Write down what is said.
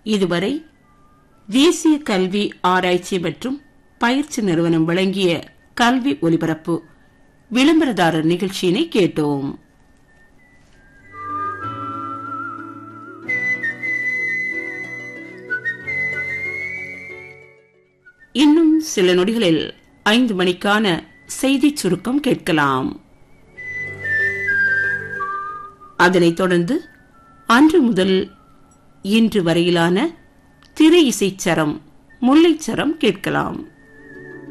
இதுவரை தேசிய கல்வி ஆராய்ச்சி மற்றும் பயிற்சி நிறுவனம் வழங்கிய கல்வி ஒலிபரப்பு விளம்பரதாரர் நிகழ்ச்சியினை கேட்டோம் இன்னும் சில நொடிகளில் ஐந்து மணிக்கான செய்திச் சுருக்கம் கேட்கலாம் அதனைத் தொடர்ந்து அன்று முதல் இன்று வரையிலான திரை இசைச்சரம் முல்லைச்சரம் கேட்கலாம்